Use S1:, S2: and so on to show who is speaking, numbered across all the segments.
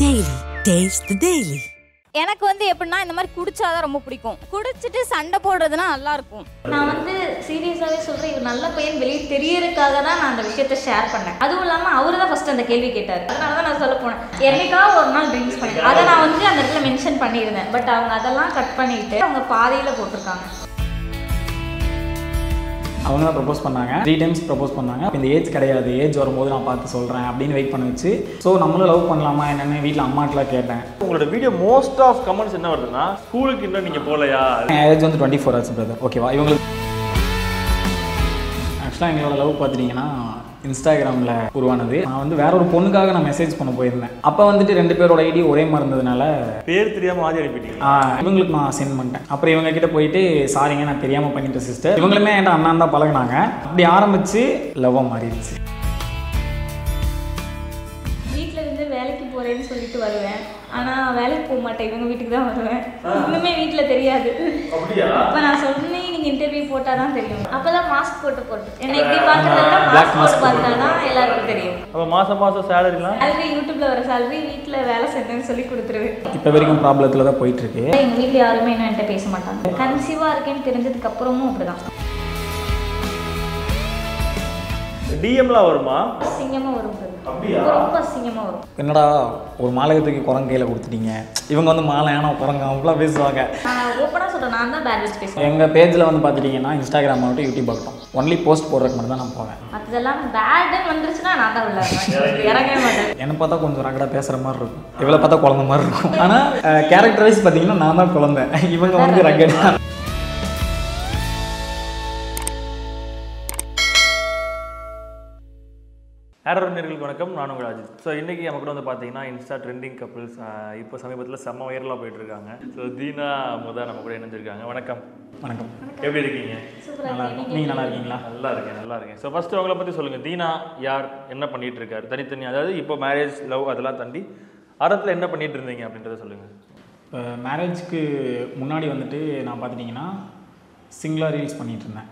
S1: Daily. Taste the Daily.
S2: எனக்கு வந்து எப்படின்னா இந்த மாதிரி குடிச்சாதான் ரொம்ப பிடிக்கும் குடிச்சிட்டு சண்டை போடுறதுனா நல்லா இருக்கும்
S3: நான் வந்து சீரியஸாகவே சொல்கிறேன் இவர் நல்ல பையன் வெளியே தெரியறதுக்காக தான் நான் அந்த விஷயத்த ஷேர் பண்ணேன் அதுவும் இல்லாமல் அவரு தான் ஃபர்ஸ்ட் அந்த கேள்வி கேட்டார் அதனால தான் நான் சொல்ல போனேன் என்னைக்காவது ஒரு நாள் ட்ரிங்க்ஸ் பண்ணி அதை நான் வந்து அந்த இடத்துல மென்ஷன் பண்ணியிருந்தேன் பட் அவங்க அதெல்லாம் கட் பண்ணிட்டு அவங்க பாதியில் போட்டிருக்காங்க
S4: அவங்க தான் ப்ரப்போஸ் பண்ணாங்க த்ரீ டைம்ஸ் ப்ரப்போஸ் பண்ணாங்க இந்த ஏஜ் கிடையாது ஏஜ் வரும்போது நான் பார்த்து சொல்கிறேன் அப்படின்னு வெயிட் பண்ண வச்சு ஸோ நம்மளும் லவ் பண்ணலாமா என்னென்னு வீட்டில் அம்மாட்டெலாம் கேட்டேன்
S5: உங்களோட வீடியோ மோஸ்ட் ஆஃப் கமெண்ட்ஸ் என்ன வருதுன்னா ஸ்கூலுக்கு இன்னும் நீங்க போகலையா
S4: என் ஏஜ் வந்து டுவெண்ட்டி ஃபோர் ஆச்சு பிரதர் ஓகேவா இவங்களுக்கு ஆக்சுவலாக எங்களோட லவ் பார்த்துட்டிங்கன்னா இன்ஸ்டாகிராமில் உருவானது நான் வந்து வேற ஒரு பொண்ணுக்காக நான் மெசேஜ் பண்ண போயிருந்தேன் அப்போ வந்துட்டு ரெண்டு பேரோட ஐடி ஒரே மாதிரி இருந்ததுனால
S5: பேர் தெரியாம ஆதி அனுப்பிட்டீங்க
S4: ஆ, இவங்களுக்கு நான் சென்ட் பண்ணிட்டேன் அப்புறம் இவங்க கிட்ட போயிட்டு சாரிங்க நான் தெரியாமல் பண்ணிட்டேன் சிஸ்டர் இவங்களுமே என்கிட்ட அண்ணா தான் பழகுனாங்க அப்படி ஆரம்பிச்சு லவ்வாக மாறிடுச்சு
S3: வீட்டில் இருந்து வேலைக்கு போகிறேன்னு சொல்லிட்டு வருவேன் ஆனால் வேலைக்கு போக மாட்டேன் இவங்க வீட்டுக்கு தான் வருவேன் இன்னுமே வீட்டில் தெரியாது அப்போ நான் சொன்னேன் நீங்கள் இன்டர்வியூ போட்டால் தான் தெரியும் அப்போ தான் மாஸ்க் போட்டு போட்டு என்னை இப்படி பார்க்கறத
S4: Black
S3: மாஸ்க்
S4: mask
S3: போட்டு பார்த்தா தான் எல்லாருக்கும் தெரியும்
S5: அப்ப மாசம் மாசம் சேலரிலாம்
S3: சேலரி யூடியூப்ல வர சேலரி வீட்டில் வேலை செஞ்சேன்னு சொல்லி கொடுத்துருவேன்
S4: இப்போ வரைக்கும் ப்ராப்ளத்தில் தான் போயிட்டுருக்கு
S3: எங்கள் வீட்டில் யாருமே என்ன என்கிட்ட பேச மாட்டாங்க கன்சீவாக இருக்கேன்னு தெரிஞ்சதுக்கு அப்புறமும் அப்படிதான்
S5: டிஎம்லாம் வருமா
S3: அசிங்கமாக வரும் brother.
S5: அப்படியா?
S3: ரொம்ப அசிங்கமாக வரும்
S4: என்னடா ஒரு மாலை தூக்கி குரங்கு கையில் கொடுத்துட்டீங்க இவங்க வந்து மாலை ஏன்னா குரங்கு அப்படிலாம் பேசுவாங்க
S3: நான் ஓப்பனாக சொல்கிறேன் நான் தான் பேட் வச்சு பேசுவேன்
S4: எங்கள் பேஜில் வந்து பார்த்துட்டிங்கன்னா இன்ஸ்டாகிராம் ஆகட்டும் யூடியூப் ஆகட்டும் ஒன்லி போஸ்ட் போடுறதுக்கு மட்டும் தான் நான் போவேன்
S3: மற்றதெல்லாம் பேடுன்னு வந்துருச்சுன்னா நான் தான் உள்ள வருவேன். இறங்கவே மாட்டேன்
S4: என்னை பார்த்தா கொஞ்சம் ரகடாக பேசுகிற மாதிரி இருக்கும் இவளை பார்த்தா குழந்த மாதிரி இருக்கும் ஆனால் கேரக்டர் வைஸ் பார்த்தீங்கன்னா நான் தான் குழந்தை இவங்க வந்து ரகடா
S5: நேர்களுக்கு வணக்கம் நான் உங்கள் அஜித் ஸோ இன்னைக்கு நம்ம கூட வந்து பார்த்தீங்கன்னா இன்ஸ்டா ட்ரெண்டிங் கப்பிள்ஸ் இப்போ சமீபத்தில் செம்ம வைரலாக போயிட்டு இருக்காங்க ஸோ தீனா முதா நம்ம கூட இணைஞ்சிருக்காங்க வணக்கம்
S4: வணக்கம்
S5: எப்படி இருக்கீங்க
S4: நல்லா இருக்கும் நீங்கள் நல்லா இருக்கீங்களா
S5: நல்லா இருக்கேன் நல்லா இருக்கேன் ஸோ ஃபர்ஸ்ட் அவங்கள பற்றி சொல்லுங்கள் தீனா யார் என்ன பண்ணிட்டு இருக்காரு தனித்தனி அதாவது இப்போ மேரேஜ் லவ் அதெல்லாம் தாண்டி அறத்தில் என்ன பண்ணிட்டு இருந்தீங்க அப்படின்றத சொல்லுங்கள்
S4: இப்போ மேரேஜ்க்கு முன்னாடி வந்துட்டு நான் பார்த்துட்டிங்கன்னா சிங்கிளாக ரீல்ஸ் பண்ணிகிட்டு இருந்தேன்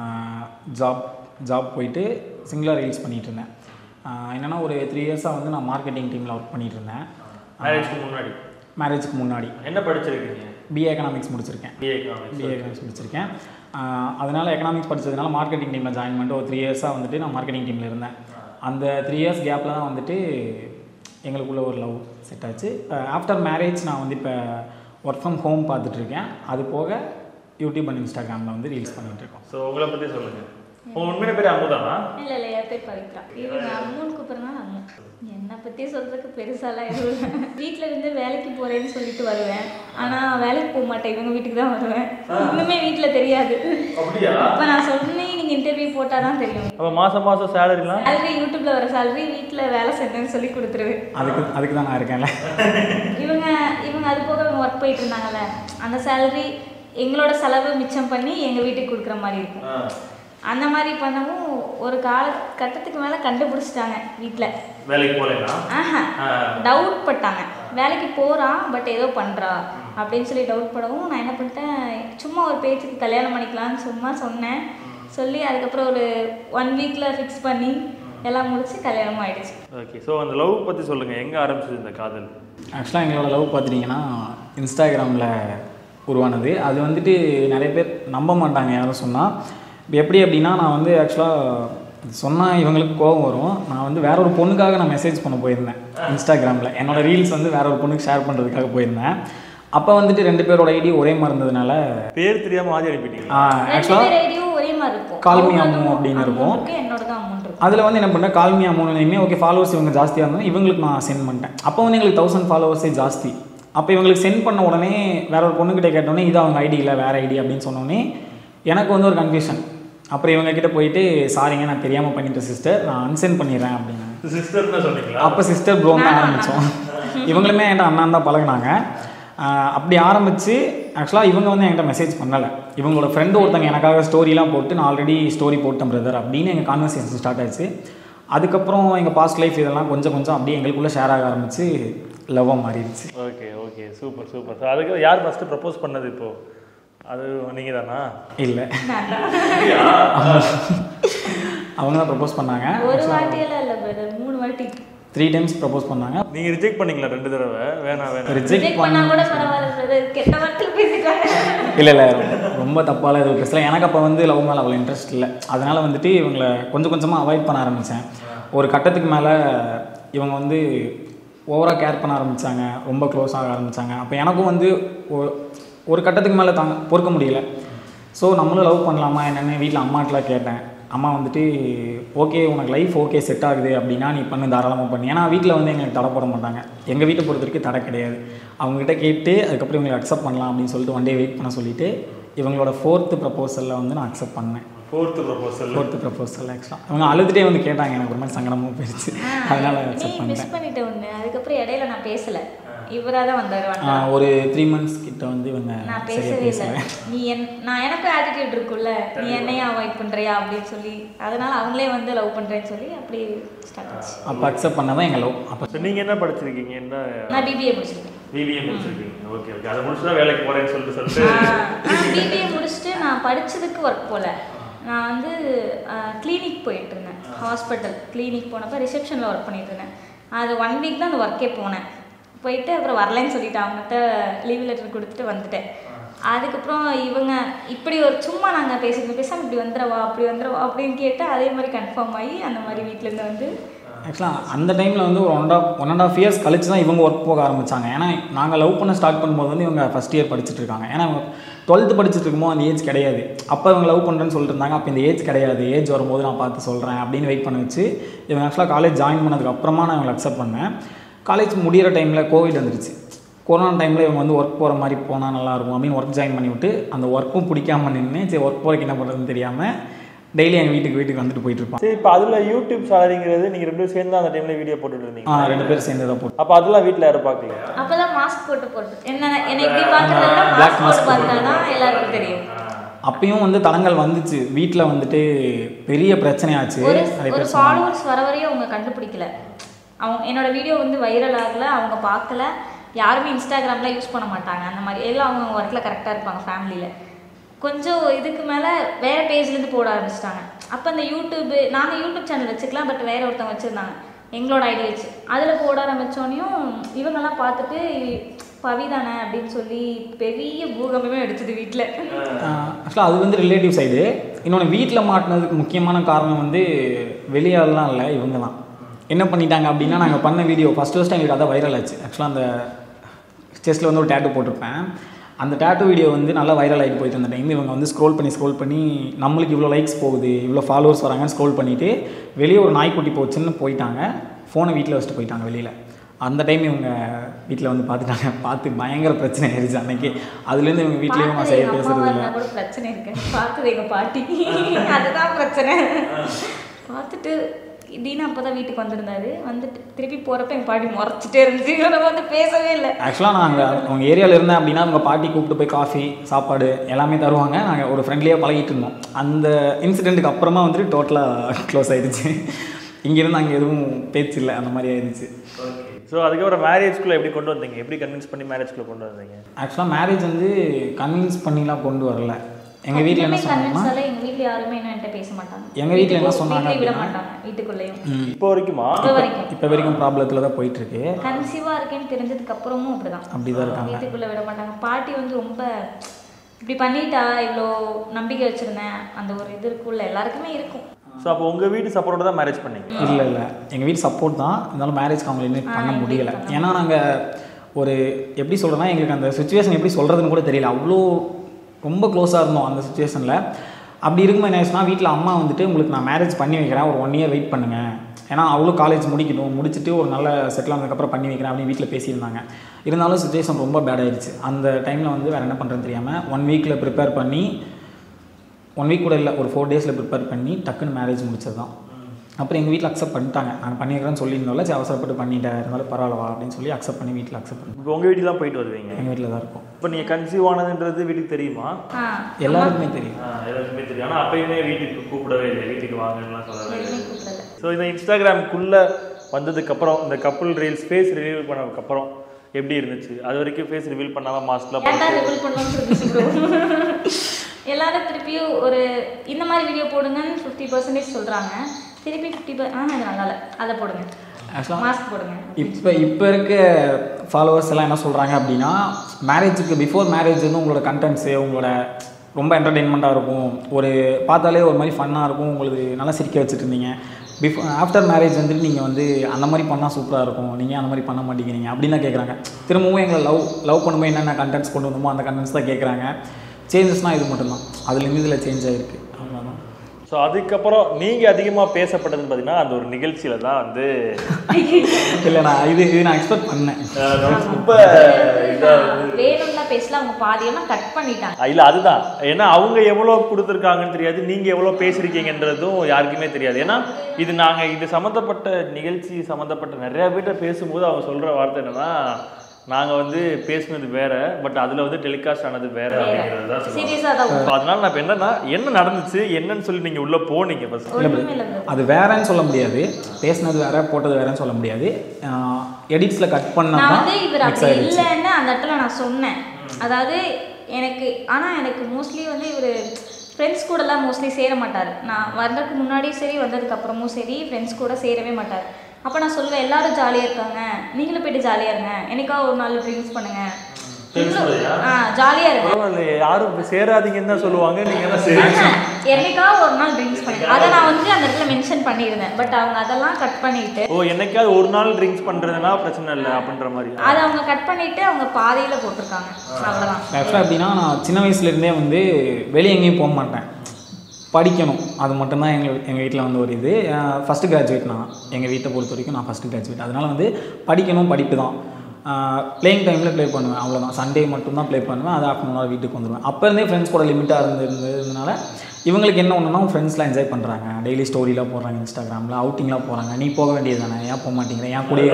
S4: ஜாப் ஜாப் போயிட்டு சிங்கிளாக ரீல்ஸ் பண்ணிகிட்டு இருந்தேன் ஆஹ் என்னன்னா ஒரு த்ரீ இயர்ஸாக வந்து நான் மார்க்கெட்டிங் டீமில் ஒர்க் பண்ணிகிட்டு இருந்தேன்
S5: மேரேஜ்க்கு முன்னாடி
S4: மேரேஜ்க்கு முன்னாடி
S5: என்ன படிச்சிருக்கீங்க
S4: பிஏ எக்கனாமிக்ஸ் முடிச்சிருக்கேன்
S5: பிஏ எக்கனாமிக்ஸ்
S4: பிஏ எக்கனாமிக்ஸ் முடிச்சிருக்கேன் ஆஹ் அதனால எக்கனாமிக்ஸ் படிச்சதுனால மார்க்கெட்டிங் டீமில் ஜாயின் பண்ணிட்டு ஒரு த்ரீ இயர்ஸாக வந்துட்டு நான் மார்க்கெட்டிங் டீமில் இருந்தேன் அந்த த்ரீ இயர்ஸ் கேப்பில் தான் வந்துட்டு எங்களுக்குள்ள ஒரு லவ் செட் ஆச்சு ஆஃப்டர் மேரேஜ் நான் வந்து இப்போ ஒர்க் ஃப்ரம் ஹோம் பார்த்துட்ருக்கேன் அது போக யூடியூப் அண்ட் இன்ஸ்டாகிராமில் வந்து ரீல்ஸ் பண்ணிட்டு இருக்கோம்
S5: ஸோ உங்களை பற்றி சொல்லுங்கள் உங்கள் உண்மையான பேர் அமுதானா
S3: இல்லை இல்லை என் பேர் பவித்ரா இவங்க அம்மூன்னு கூப்பிட்றதுனால அம்மு என்னை பற்றி சொல்கிறதுக்கு பெருசாலாம் எதுவும் இல்லை வீட்டில் இருந்து வேலைக்கு போகிறேன்னு சொல்லிட்டு வருவேன் ஆனால் வேலைக்கு போக மாட்டேன் இவங்க வீட்டுக்கு தான் வருவேன் இன்னுமே வீட்டில் தெரியாது
S5: அப்படியா
S3: அப்போ நான் சொன்னேன் நீங்கள் இன்டர்வியூ போட்டால் தான் தெரியும்
S5: அப்போ மாதம் மாதம் சேலரிலாம்
S3: சேலரி யூடியூப்ல வர சேலரி வீட்டில் வேலை செஞ்சேன்னு சொல்லி கொடுத்துருவேன்
S4: அதுக்கு அதுக்கு தான் நான் இருக்கேன்ல
S3: இவங்க இவங்க அது போக இவங்க ஒர்க் போயிட்டு இருந்தாங்கல்ல அந்த சேலரி எங்களோட செலவு மிச்சம் பண்ணி எங்கள் வீட்டுக்கு கொடுக்குற மாதிரி இருக்கும் அந்த மாதிரி பண்ணவும் ஒரு கால கட்டத்துக்கு மேலே கண்டுபிடிச்சிட்டாங்க வீட்டில்
S5: வேலைக்கு போகலாம்
S3: ஆஹா டவுட் பட்டாங்க வேலைக்கு போகிறான் பட் ஏதோ பண்ணுறா அப்படின்னு சொல்லி டவுட் படவும் நான் என்ன பண்ணிட்டேன் சும்மா ஒரு பேச்சுக்கு கல்யாணம் பண்ணிக்கலாம்னு சும்மா சொன்னேன் சொல்லி அதுக்கப்புறம் ஒரு ஒன் வீக்கில் ஃபிக்ஸ் பண்ணி எல்லாம் முடிச்சு கல்யாணம் ஆயிடுச்சு
S5: ஓகே ஸோ அந்த லவ் பற்றி சொல்லுங்கள் எங்கே ஆரம்பிச்சது இந்த காதல்
S4: ஆக்சுவலாக எங்களோட லவ் பார்த்துட்டிங்கன்னா இன்ஸ்டாகிராமில் உருவானது அது வந்துட்டு நிறைய பேர் நம்ப மாட்டாங்க யாரும் சொன்னால் இப்போ எப்படி அப்படின்னா நான் வந்து ஆக்சுவலாக சொன்னால் இவங்களுக்கு கோபம் வரும் நான் வந்து வேற ஒரு பொண்ணுக்காக நான் மெசேஜ் பண்ண போயிருந்தேன் இன்ஸ்டாகிராமில் என்னோட ரீல்ஸ் வந்து வேற ஒரு பொண்ணுக்கு ஷேர் பண்ணுறதுக்காக போயிருந்தேன் அப்போ வந்துட்டு ரெண்டு பேரோட ஐடி ஒரே மாதிரி இருந்ததுனால
S5: பேர் தெரியாமல் ஆதி அனுப்பிட்டீங்க
S3: ரெண்டு
S4: ஆக்சுவலாக
S3: பேர் ஐடியும் ஒரே மாதிரி இருக்கும்
S4: Call me
S3: அவங்களதும்
S4: அம்மு அப்படின்னு
S3: அம்மு
S4: இருக்கும்.
S3: இருக்கு, என்னோடதும் அமௌண்ட் இருக்கும்
S4: அதில் வந்து என்ன பண்ணேன் கால்மியா மூணுலையுமே ஓகே ஃபாலோவர்ஸ் இவங்க ஜாஸ்தியாக இருந்தாலும் இவங்களுக்கு நான் சென்ட் பண்ணிட்டேன் அப்போ வந்து எங்களுக்கு தௌசண்ட் ஃபாலோவர்ஸே ஜாஸ்தி அப்போ இவங்களுக்கு சென்ட் பண்ண உடனே வேற ஒரு பொண்ணுக்கிட்ட கேட்டோடனே இது அவங்க ஐடி இல்லை வேற ஐடி அப்படின்னு சொன்னோடனே எனக்கு வந்து ஒரு கன்ஃபியூஷன் அப்புறம் இவங்க கிட்ட போயிட்டு சாரிங்க நான் தெரியாமல் பண்ணிட்டேன் சிஸ்டர் நான் அன்சென்ட் பண்ணிடுறேன் அப்படின்னு
S5: சிஸ்டர் தான் சொன்னீங்களா
S4: அப்போ சிஸ்டர் ப்ரோ தான் ஆரம்பித்தோம் இவங்களுமே என்கிட்ட அண்ணா தான் பழகுனாங்க ஆஹ் அப்படி ஆரம்பித்து ஆக்சுவலாக இவங்க வந்து என்கிட்ட மெசேஜ் பண்ணலை இவங்களோட ஃப்ரெண்டு ஒருத்தங்க எனக்காக ஸ்டோரிலாம் போட்டு நான் ஆல்ரெடி ஸ்டோரி போட்டேன் பிரதர் அப்படின்னு எங்கள் கான்வர்சேஷன் ஸ்டார்ட் ஆச்சு அதுக்கப்புறம் எங்கள் பாஸ்ட் லைஃப் இதெல்லாம் கொஞ்சம் கொஞ்சம் அப்படியே எங்களுக்குள்ளே ஷேர் ஆக ஆரம்பிச்சு லவ்வாக மாறிடுச்சு
S5: okay okay super super so அதுக்கு யார் ஃபஸ்ட்டு ப்ரப்போஸ் பண்ணது இப்போ அது நீங்கள் தானா
S4: இல்லை அவங்க தான் ப்ரப்போஸ் பண்ணாங்க
S3: ஒரு வாட்டியெல்லாம் இல்லை பிரதர் மூணு வாட்டி
S4: த்ரீ டைம்ஸ் ப்ரப்போஸ் பண்ணாங்க
S5: நீங்க ரிஜெக்ட் பண்ணீங்களா ரெண்டு தடவை வேணாம் வேணாம்
S4: ரிஜெக்ட்
S3: ரிஜெக்ட்
S4: பண்ண
S3: பண்ணா கூட பரவாயில்ல brother. கெட்ட வார்த்தை பேசிட்டாங்க
S4: இல்லை இல்லை ரொம்ப தப்பால எதுவும் பேசல எனக்கு அப்போ வந்து லவ் மேலே அவ்வளோ இன்ட்ரெஸ்ட் இல்லை அதனால் வந்துட்டு இவங்களை கொஞ்சம் கொஞ்சமாக அவாய்ட் பண்ண ஆரம்பித்தேன் ஒரு கட்டத்துக்கு மேலே இவங்க வந்து ஓவராக கேர் பண்ண ஆரம்பித்தாங்க ரொம்ப க்ளோஸ் ஆக ஆரம்பித்தாங்க அப்போ எனக்கும் வந்து ஒரு ஒரு கட்டத்துக்கு மேலே தாங்க பொறுக்க முடியல ஸோ நம்மளும் லவ் பண்ணலாமா என்னென்னு வீட்டில் அம்மாட்டெலாம் கேட்டேன் அம்மா வந்துட்டு ஓகே உனக்கு லைஃப் ஓகே செட் ஆகுது அப்படின்னா நீ பண்ணு தாராளமாக பண்ணு ஏன்னா வீட்டில் வந்து எங்களுக்கு தடை போட மாட்டாங்க எங்கள் வீட்டை பொறுத்த வரைக்கும் தடை கிடையாது அவங்ககிட்ட கேட்டு அதுக்கப்புறம் இவங்களை அக்செப்ட் பண்ணலாம் அப்படின்னு சொல்லிட்டு ஒன் டே வெயிட் பண்ண சொல்லிட்டு இவங்களோட ஃபோர்த்து ப்ரப்போசலில் வந்து நான் அக்செப்ட் பண்ணேன்
S5: ஃபோர்த்து ப்ரொபோசல்
S4: ஃபோர்த்து ப்ரப்போசல் ஆக்சுவலாக அவங்க அழுதுகிட்டே வந்து கேட்டாங்க எனக்கு ஒரு மாதிரி சங்கடமும் போயிடுச்சு அதனால்
S3: நீ
S4: அக்செப்ட் பண்ணிட்டேன்
S3: மிஸ் பண்ணிட்ட ஒண்ணு அதுக்கப்புறம் இடையில நான் பேசல இவராக தான் வந்தாரு வந்தா.
S4: ஆஹ் ஒரு த்ரீ மந்த்ஸ் கிட்ட வந்து இவங்க
S3: நான்
S4: சரியாக
S3: பேசவே இல்லை
S4: பேசல
S3: நீ என் நான் எனக்கும் ஆட்டிடியூட் இருக்குல்ல நீ என்னையும் அவாய்ட் பண்றியா அப்படின்னு சொல்லி அதனால அவங்களே வந்து லவ் பண்றேன்னு சொல்லி அப்படி ஸ்டார்ட் ஆச்சு
S4: அப்போ அக்செப்ட் பண்ணதான் எங்கள் லவ் அப்போ
S5: ஸோ நீங்க என்ன படிச்சிருக்கீங்க என்ன
S3: நான் பிபிஏ முடிச்சிருக்கேன்
S5: பிபிஏ முடிச்சிருக்கீங்க ஓகே ஓகே அதை முடிச்சு தான் வேலைக்கு போறேன்னு சொல்லிட்டு சொல்லிட்டு
S3: பிபிஏ முடிச்சுட்டு நான் படிச்சதுக்கு ஒர்க் போல நான் வந்து கிளினிக் போயிட்டு இருந்தேன் ஹாஸ்பிட்டல் கிளினிக் போனப்போ ரிசப்ஷனில் ஒர்க் பண்ணிட்டு இருந்தேன் அது ஒன் வீக் தான் அந்த ஒர்க்கே போனேன் போயிட்டு அப்புறம் வரலைன்னு சொல்லிட்டு அவங்ககிட்ட லீவ் லெட்டர் கொடுத்துட்டு வந்துட்டேன் அதுக்கப்புறம் இவங்க இப்படி ஒரு சும்மா நாங்கள் பேசிட்டு பேசாம இப்படி வந்துடவா அப்படி வந்துடவா அப்படின்னு கேட்டு அதே மாதிரி கன்ஃபார்ம் ஆகி அந்த மாதிரி வீட்டிலேருந்து வந்து
S4: ஆக்சுவலாக அந்த டைமில் வந்து ஒரு one half one and half years கழிச்சு தான் இவங்க ஒர்க் போக ஆரம்பித்தாங்க ஏன்னா நாங்கள் லவ் பண்ண ஸ்டார்ட் பண்ணும்போது வந்து இவங்க ஃபஸ்ட் இயர் படிச்சுட்டு இருக்காங்க ஏன்னா இவங்க டுவெல்த்து படிச்சுட்டு இருக்கும்போது அந்த ஏஜ் கிடையாது அப்போ இவங்க லவ் பண்ணுறேன்னு சொல்லிட்டு இருந்தாங்க அப்போ இந்த ஏஜ் கிடையாது ஏஜ் வரும்போது நான் பார்த்து சொல்கிறேன் அப்படின்னு வெயிட் பண்ண வச்சு இவங்க ஆக்சுவலாக காலேஜ் ஜாயின் பண்ணதுக்கு அப்புறமா நான் இவங்களை அக்செப்ட் பண்ணேன் காலேஜ் முடியிற டைமில் கோவிட் வந்துருச்சு கொரோனா டைமில் இவங்க வந்து ஒர்க் போகிற மாதிரி போனால் நல்லாயிருக்கும் அப்படின்னு ஒர்க் ஜாயின் பண்ணி விட்டு அந்த ஒர்க்கும் பிடிக்காம நின்று சரி ஒர்க் போகிறதுக்கு என்ன பண்ணுறதுன்னு தெரியாமல் டெய்லி எங்கள் வீட்டுக்கு வீட்டுக்கு வந்துட்டு போயிட்டு இருப்பான்
S5: சரி இப்போ அதுல யூடியூப் சேலரிங்கிறது நீங்க ரெண்டு பேரும் சேர்ந்து அந்த டைம்ல வீடியோ போட்டுட்டு இருந்தீங்க
S4: ஆ ரெண்டு பேரும் சேர்ந்து தான் போட்டு
S5: அப்போ அதெல்லாம் வீட்டில் யாரும் பார்க்கல
S3: அப்போதான் மாஸ்க் போட்டு போட்டு என்ன என்னை இப்படி பார்க்கறதுல
S4: Black
S3: மாஸ்க்
S4: mask
S3: போட்டு பார்த்தா தான் எல்லாருக்கும் தெரியும்
S4: அப்பயும் வந்து தடங்கள் வந்துச்சு வீட்டில் வந்துட்டு பெரிய பிரச்சனையாச்சு
S3: ஒரு
S4: நிறைய
S3: ஒரு
S4: பேர் சொன்னாங்க.
S3: ஃபாலோவர்ஸ் வர வரையும் அவங்க கண்டுபிடிக்கல அவங்க என்னோட வீடியோ வந்து வைரல் ஆகல அவங்க பார்க்கல யாருமே இன்ஸ்டாகிராம்ல யூஸ் பண்ண மாட்டாங்க அந்த மாதிரி எல்லாம் அவங்க ஒர்க்கில் கரெக்டாக இருப்பாங்க ஃபேமிலியில் கொஞ்சம் இதுக்கு மேலே வேற பேஜ்லேருந்து போட ஆரம்பிச்சிட்டாங்க அப்போ அந்த யூடியூப் நாங்கள் யூடியூப் சேனல் வச்சுக்கலாம் பட் வேற ஒருத்தவங்க வச்சுருந்தாங்க எங்களோட ஐடி வச்சு அதில் போட ஆரம்பித்தோடனையும் இவங்கெல்லாம் பார்த்துட்டு பவி தானே அப்படின்னு சொல்லி பெரிய பூகம்பமே அடிச்சது வீட்டில்
S4: ஆக்சுவலாக அது வந்து ரிலேட்டிவ் சைடு இன்னொன்று வீட்டில் மாட்டினதுக்கு முக்கியமான காரணம் வந்து வெளியாலாம் இல்லை இவங்க தான் என்ன பண்ணிட்டாங்க அப்படின்னா நாங்கள் பண்ண வீடியோ ஃபஸ்ட் ஃபஸ்ட் எங்களுக்கு அதான் வைரல் ஆச்சு ஆக்சுவலாக அந்த செஸ்ட்டில் வந்து ஒரு டேட்டு போட்டிருப்பேன் அந்த டேட்டு வீடியோ வந்து நல்லா வைரல் ஆகிட்டு போயிட்டு இருந்த டைம் இவங்க வந்து ஸ்க்ரோல் பண்ணி ஸ்க்ரோல் பண்ணி நம்மளுக்கு இவ்வளோ லைக்ஸ் போகுது இவ்வளோ ஃபாலோவர்ஸ் வராங்கன்னு ஸ்க்ரோல் பண்ணிவிட்டு வெளியே ஒரு நாய்க்குட்டி போச்சுன்னு போயிட்டாங்க ஃபோனை வீட்டில் வச்சுட்டு போயிட்டாங்க வெளியில் அந்த டைம் இவங்க வீட்டில் வந்து பார்த்துட்டாங்க பார்த்து பயங்கர பிரச்சனை ஆயிடுச்சு அன்னைக்கு அதுலேருந்து இவங்க வீட்லேயும் நான்
S3: பார்த்தது
S4: சரியாக
S3: எங்க
S4: பேசுறது
S3: அம்மாவா
S4: இல்லை
S3: இருந்தா கூட பிரச்சனை இருக்கு பார்த்தது எங்க பாட்டி அதுதான் பிரச்சனை பார்த்துட்டு தீனா அப்பதான் வீட்டுக்கு வந்திருந்தாரு வந்துட்டு திருப்பி போறப்ப எங்க பாட்டி முறைச்சிட்டே இருந்துச்சு நம்ம வந்து பேசவே இல்லை
S4: ஆக்சுவலாக நாங்கள் அவங்க ஏரியாவில் இருந்தேன் அப்படின்னா அவங்க பாட்டி கூப்பிட்டு போய் காஃபி சாப்பாடு எல்லாமே தருவாங்க நாங்கள் ஒரு ஃப்ரெண்ட்லியாக பழகிட்டு இருந்தோம் அந்த இன்சிடெண்ட்டுக்கு அப்புறமா வந்துட்டு டோட்டலாக க்ளோஸ் ஆயிடுச்சு இங்கேருந்து அங்கே எதுவும் பேச்சு இல்லை அந்த மாதிரி ஆயிடுச்சு
S5: ஸோ அதுக்கப்புறம் மேரேஜ்குள்ளே எப்படி கொண்டு வந்தீங்க எப்படி கன்வின்ஸ் பண்ணி மேரேஜ்குள்ளே கொண்டு வந்தீங்க
S4: ஆக்சுவலாக மேரேஜ் வந்து கன்வின்ஸ் பண்ணிலாம் கொண்டு வரல எங்கள் வீட்டில் என்ன சொன்னாங்கன்னா
S3: கன்வின்ஸால எங்க வீட்ல யாருமே என்ன என்கிட்ட பேச மாட்டாங்க
S4: எங்க வீட்ல என்ன
S3: வீட்டுக்கு-
S4: சொன்னாங்க
S3: வீட்லயே விட
S4: அப்படின்னா-
S3: மாட்டாங்க வீட்டுக்குள்ளேயும்
S5: இப்போ வரைக்குமா
S3: இப்போ வரைக்கும்
S4: இப்போ வரைக்கும் ப்ராப்ளத்தில் தான் போயிட்டுருக்கு
S3: கன்சீவா இருக்கேன்னு தெரிஞ்சதுக்கு அப்புறமும் அப்படிதான்
S4: அப்படி தான் இருக்காங்க
S3: வீட்டுக்குள்ள விட மாட்டாங்க பாட்டி வந்து ரொம்ப இப்படி பண்ணிட்டா இவ்வளோ நம்பிக்கை வச்சிருந்தேன் அந்த ஒரு இது இருக்குல்ல எல்லாருக்குமே இருக்கும்
S5: ஸோ அப்போ உங்கள் வீட்டு சப்போர்ட்டோட தான் மேரேஜ் பண்ணீங்க
S4: இல்லை இல்லை எங்கள் வீட்டு சப்போர்ட் தான் இருந்தாலும் மேரேஜ்க்கு அவங்க இன்வைட் பண்ண முடியல ஏன்னா நாங்கள் ஒரு எப்படி சொல்கிறேன்னா எங்களுக்கு அந்த சுச்சுவேஷன் எப்படி சொல்கிறதுன்னு கூட தெரியல அவ்வளோ ரொம்ப க்ளோஸாக இருந்தோம் அந்த சுச்சுவேஷனில் அப்படி இருக்கும்போது என்ன ஆச்சுன்னா வீட்டில் அம்மா வந்துட்டு உங்களுக்கு நான் மேரேஜ் பண்ணி வைக்கிறேன் ஒரு ஒன் இயர் வெயிட் பண்ணுங்கள் ஏன்னா அவ்வளோ காலேஜ் முடிக்கணும் முடிச்சுட்டு ஒரு நல்ல செட்டில் ஆனதுக்கப்புறம் பண்ணி வைக்கிறேன் அப்படின்னு வீட்டில் பேசியிருந்தாங்க இருந்தாலும் சுச்சுவேஷன் ரொம்ப பேட் ஆயிடுச்சு அந்த டைமில் வந்து வேறு என்ன பண்ணுறதுன்னு தெரியாமல் ஒன் வீக்கில் ப்ரிப்பேர் பண்ணி ஒன் வீக் கூட இல்லை ஒரு ஃபோர் டேஸில் ப்ரிப்பேர் பண்ணி டக்குன்னு மேரேஜ் முடிச்சது தான் அப்புறம் எங்கள் வீட்டில் அக்செப்ட் பண்ணிட்டாங்க நான் பண்ணிக்கிறேன்னு சொல்லியிருந்தோம்ல சரி அவசரப்பட்டு பண்ணிட்டேன் இருந்தாலும் பரவாயில்லவா அப்படின்னு சொல்லி அக்செப்ட் பண்ணி வீட்டில் அக்செப்ட் பண்ணி
S5: இப்போ உங்கள் வீட்டுக்கு தான் போயிட்டு வருவீங்க
S4: எங்கள் வீட்டில் தான் இருக்கும்
S5: இப்போ நீங்கள் கன்சீவ் ஆனதுன்றது வீட்டுக்கு தெரியுமா
S3: ஆ
S4: எல்லாருக்குமே தெரியும்
S5: ஆ, எல்லாருக்குமே தெரியும் ஆனால் அப்பயுமே வீட்டுக்கு கூப்பிடவே இல்லை வீட்டுக்கு வாங்கலாம் சொல்லவே இல்லை
S3: எதுவுமே கூப்பிடல
S5: ஸோ இந்த இன்ஸ்டாகிராம்குள்ளே வந்ததுக்கப்புறம் இந்த கப்புள் ரீல்ஸ் ஃபேஸ் ரிவீல் பண்ணதுக்கப்புறம் எப்படி இருந்துச்சு அது வரைக்கும் ஃபேஸ் ரிவீல் பண்ணாமல் மாஸ்க்லாம்
S3: ஏன்டா
S5: போட்டு
S3: ரிவீல் பண்ணணும்னு இருந்துச்சு ப்ரோ எல்லாரும் திருப்பியும் ஒரு இந்த மாதிரி வீடியோ போடுங்கன்னு ஃபிஃப்டி பர்சன்டேஜ் சொல்கிறாங்க திருப்பி ஃபிஃப்டி பர் ஆ அது நல்லா இல்லை அதை போடுங்க
S4: ஆக்சுவலாக
S3: மாஸ்க் போடுங்க
S4: இப்போ இப்போ இருக்க ஃபாலோவர்ஸ் எல்லாம் என்ன சொல்கிறாங்க அப்படின்னா மேரேஜுக்கு பிஃபோர் மேரேஜ் வந்து உங்களோட கண்டென்ட்ஸு உங்களோட ரொம்ப என்டர்டெயின்மெண்ட்டாக இருக்கும் ஒரு பார்த்தாலே ஒரு மாதிரி ஃபன்னாக இருக்கும் உங்களுக்கு நல்லா சிரிக்க வச்சுட்டு இருந்தீங்க பிஃபோர் ஆஃப்டர் மேரேஜ் வந்துட்டு நீங்கள் வந்து அந்த மாதிரி பண்ணால் சூப்பராக இருக்கும் நீங்கள் அந்த மாதிரி பண்ண மாட்டேங்கிறீங்க அப்படின்லாம் கேட்குறாங்க திரும்பவும் எங்களை லவ் லவ் பண்ணும்போது என்னென்ன கண்டென்ட்ஸ் கொண்டு வந்தோமோ அந்த கண்டென்ட்ஸ் தான் கேட்குறாங்க சேஞ்சஸ்னால் இது மட்டும்தான் அதுலேருந்து இதில் சேஞ்ச் ஆகிருக்கு அவ்வளோதான்
S5: ஸோ அதுக்கப்புறம் நீங்கள் அதிகமாக பேசப்பட்டதுன்னு பார்த்தீங்கன்னா அந்த ஒரு நிகழ்ச்சியில் தான் வந்து
S4: இல்லை நான் இது இது நான் எக்ஸ்பெக்ட் பண்ணேன்
S5: ரொம்ப இதாக
S3: வேணும்னா பேசல அவங்க பாதியெல்லாம் கட் பண்ணிட்டாங்க
S5: இல்லை அதுதான் ஏன்னா அவங்க எவ்வளோ கொடுத்துருக்காங்கன்னு தெரியாது நீங்கள் எவ்வளோ பேசியிருக்கீங்கன்றதும் யாருக்குமே தெரியாது ஏன்னா இது நாங்கள் இது சம்மந்தப்பட்ட நிகழ்ச்சி சம்மந்தப்பட்ட நிறையா பேர்கிட்ட பேசும்போது அவங்க சொல்கிற வார்த்தை என்னன்னா நாங்கள் வந்து பேசுனது வேற பட் அதில் வந்து டெலிகாஸ்ட் ஆனது வேற அப்படிங்கிறது தான் சொல்லுவாங்க.
S3: சீரியஸாக தான்
S5: So, அதனால நான் இப்போ என்னன்னா என்ன நடந்துச்சு என்னன்னு சொல்லி நீங்கள் உள்ளே போனீங்க ஃபர்ஸ்ட்
S3: ஒன்றுமே இல்லை
S4: அது வேறன்னு சொல்ல முடியாது பேசுனது வேற போட்டது வேறன்னு சொல்ல முடியாது எடிட்ஸில் கட்
S3: நான்
S4: பண்ணதான்
S3: வந்து இவர்
S4: மிக்ஸ்
S3: அப்படி
S4: ஆயிடுச்சு
S3: இல்லைன்னு அந்த இடத்துல நான் சொன்னேன் அதாவது எனக்கு ஆனால் எனக்கு மோஸ்ட்லி வந்து இவர் ஃப்ரெண்ட்ஸ் கூடலாம் மோஸ்ட்லி சேர மாட்டார் நான் வர்றதுக்கு முன்னாடியும் சரி வந்ததுக்கு அப்புறமும் சரி ஃப்ரெண்ட்ஸ் கூட சேரவே மாட்டார் அப்போ நான் சொல்லுவேன் எல்லாரும் ஜாலியாக இருக்காங்க நீங்களும் போயிட்டு ஜாலியாக இருங்க என்னைக்கா ஒரு நாள் ட்ரிங்க்ஸ் பண்ணுங்க ஆ ஜாலியாக இருங்க
S5: பரவாயில்ல யாரும் இப்ப சேராதீங்கன்னு தான் சொல்லுவாங்க நீங்கள் என்ன சரி
S3: என்னைக்கா ஒரு நாள் ட்ரிங்க்ஸ் பண்ணுங்க அதை நான் வந்து அந்த இடத்துல மென்ஷன் பண்ணியிருந்தேன் பட் அவங்க அதெல்லாம் கட் பண்ணிட்டு
S5: ஓ என்னைக்காவது ஒரு நாள் ட்ரிங்க்ஸ் பண்ணுறதுனா பிரச்சனை இல்லை அப்படின்ற மாதிரி
S3: அதை அவங்க கட் பண்ணிட்டு அவங்க பாதியில் போட்டிருக்காங்க அவ்வளோதான்
S4: ஆக்சுவலாக எப்படின்னா நான் சின்ன வயசுலேருந்தே வந்து வெளியே எங்கேயும் போக மாட்டேன் படிக்கணும் அது மட்டும்தான் எங்கள் எங்கள் வீட்டில் வந்து ஒரு இது ஃபஸ்ட்டு கிராஜுவேட் நான் எங்கள் வீட்டை பொறுத்த வரைக்கும் நான் ஃபஸ்ட்டு கிராஜுவேட் அதனால் வந்து படிக்கணும் படிப்பு தான் ப்ளேயிங் டைமில் ப்ளே பண்ணுவேன் அவ்வளோதான் சண்டே மட்டும்தான் ப்ளே பண்ணுவேன் அது ஆஃப் அன் ஹவர் வீட்டுக்கு வந்துடுவேன் அப்போ இருந்தே ஃப்ரெண்ட்ஸ் கூட லிமிட்டாக இருந்து இருந்ததுனால இவங்களுக்கு என்ன ஒன்றுனா ஃப்ரெண்ட்ஸ்லாம் என்ஜாய் பண்ணுறாங்க டெய்லி ஸ்டோரிலாம் போடுறாங்க இன்ஸ்டாகிராமில் அவுட்டிங்லாம் போகிறாங்க நீ போக வேண்டியது தானே ஏன் போக மாட்டேங்கிற ஏன் கூட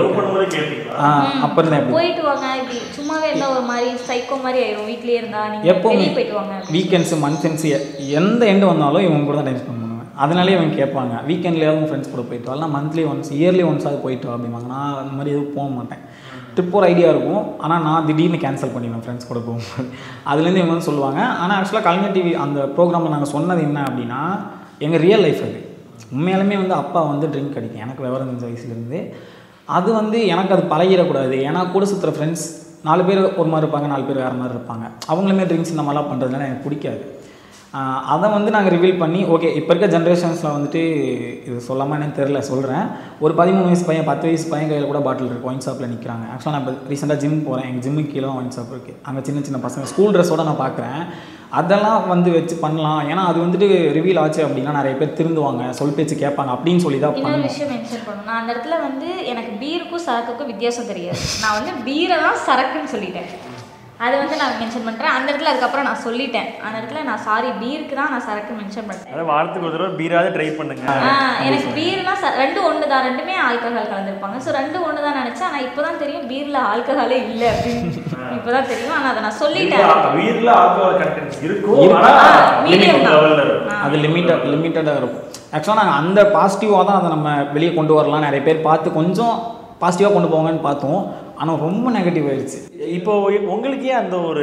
S4: அப்போ இருந்தேன் அப்படி
S3: போயிட்டு வாங்க இப்படி சும்மாவே இருந்தா ஒரு மாதிரி சைக்கோ மாதிரி ஆயிரும் வீட்லயே இருந்தா நீங்க
S4: எப்பவுமே
S3: வெளியே போயிட்டு வாங்க
S4: வீக்கெண்ட்ஸு மந்த்ஸ் எந்த எண்டு வந்தாலும் இவங்க கூட தான் டைம் ஸ்பெண்ட் பண்ணுவேன் அதனாலே இவங்க கேட்பாங்க வீக்கெண்ட்லேயாவது ஃப்ரெண்ட்ஸ் கூட போயிட்டு வரலாம் மந்த்லி ஒன்ஸ் இயர்லி ஒன்ஸாவது போயிட்டு வா அப்படிம்பாங்க நான் அந்த மாதிரி எதுவும் போக மாட்டேன் ட்ரிப் ஒரு ஐடியா இருக்கும் ஆனால் நான் திடீர்னு கேன்சல் பண்ணிடுவேன் ஃப்ரெண்ட்ஸ் கூட போகும்போது அதுலேருந்து இவங்க வந்து சொல்லுவாங்க ஆனால் ஆக்சுவலாக கலைஞர் டிவி அந்த ப்ரோக்ராமில் நாங்கள் சொன்னது என்ன அப்படின்னா எங்கள் ரியல் லைஃப் அது உண்மையாலுமே வந்து அப்பா வந்து ட்ரிங்க் அடிக்கும் எனக்கு விவரம் தெரிஞ்ச வயசுலேருந்து அது வந்து எனக்கு அது பழகிடக்கூடாது ஏன்னா கூட சுற்றுற ஃப்ரெண்ட்ஸ் நாலு பேர் ஒரு மாதிரி இருப்பாங்க நாலு பேர் வேறு மாதிரி இருப்பாங்க அவங்களுமே ட்ரிங்க்ஸ் இந்த மாதிரிலாம் பண்ணுறதுனால எனக்கு பிடிக்காது ஆஹ் அதை வந்து நாங்கள் ரிவீல் பண்ணி ஓகே இப்போ இருக்க ஜென்ரேஷன்ஸில் வந்துட்டு இது சொல்லாமல் என்னன்னு தெரில சொல்கிறேன் ஒரு பதிமூணு வயசு பையன் பத்து வயசு பையன் கையில் கூட பாட்டில் இருக்குது ஒயின் ஷாப்பில் நிற்கிறாங்க ஆக்சுவலாக நான் இப்போ ரீசெண்டாக ஜிம் போகிறேன் எங்கள் ஜிம்முக்கு கீழே ஒயின் ஷாப் இருக்குது அங்கே சின்ன சின்ன பசங்க ஸ்கூல் ட்ரெஸ்ஸோட நான் பார்க்குறேன் அதெல்லாம் வந்து வச்சு பண்ணலாம் ஏன்னா அது வந்துட்டு ரிவீல் ஆச்சு அப்படின்னா நிறைய பேர் திருந்துவாங்க சொல் பேச்சு கேட்பாங்க அப்படின்னு சொல்லி தான்
S3: இன்னொரு
S4: பண்ணணும்
S3: விஷயம் மென்ஷன் பண்ணணும் நான் அந்த இடத்துல வந்து எனக்கு பீருக்கும் சரக்குக்கும் வித்தியாசம் தெரியாது நான் வந்து பீரை தான் சரக்குன்னு சொல்லிட்டேன் அதை வந்து நான் மென்ஷன் பண்ணுறேன் அந்த இடத்துல அதுக்கப்புறம் நான் சொல்லிட்டேன் அந்த இடத்துல நான் சாரி பீருக்கு தான் நான் சரக்கு மென்ஷன் பண்ணிட்டேன்
S5: அதாவது வாரத்துக்கு ஒரு தடவை பீராவது ட்ரை பண்ணுங்க
S3: ஆ, எனக்கு பீர்னா ச- ரெண்டும் ஒன்று தான் ரெண்டுமே ஆல்கஹால் கலந்துருப்பாங்க ஸோ ரெண்டும் ஒன்று தான் நினச்சேன் ஆனால் இப்போ தான் தெரியும் பீரில் ஆல்கஹாலே இல்லை அப்படின்னு இப்போ தான் தெரியும் ஆனால் அதை நான் சொல்லிட்டேன்
S5: பீர்ல ஆல்கஹால் கண்டென்ட்ஸ் இருக்கும்
S4: இருக்கும்.
S5: ஆனா
S3: medium
S5: limit
S3: தான்.
S5: level ல இருக்கும்
S4: அது லிமிட்டட் லிமிட்டடாக இருக்கும் ஆக்சுவலாக நாங்கள் அந்த பாசிட்டிவாக தான் அதை நம்ம வெளியே கொண்டு வரலாம் நிறைய பேர் பார்த்து கொஞ்சம் பாசிட்டிவாக கொண்டு போங்கன்னு பார்த்தோம் ஆனால் ரொம்ப நெகட்டிவ் ஆயிடுச்சு
S5: இப்போ உங்களுக்கே அந்த ஒரு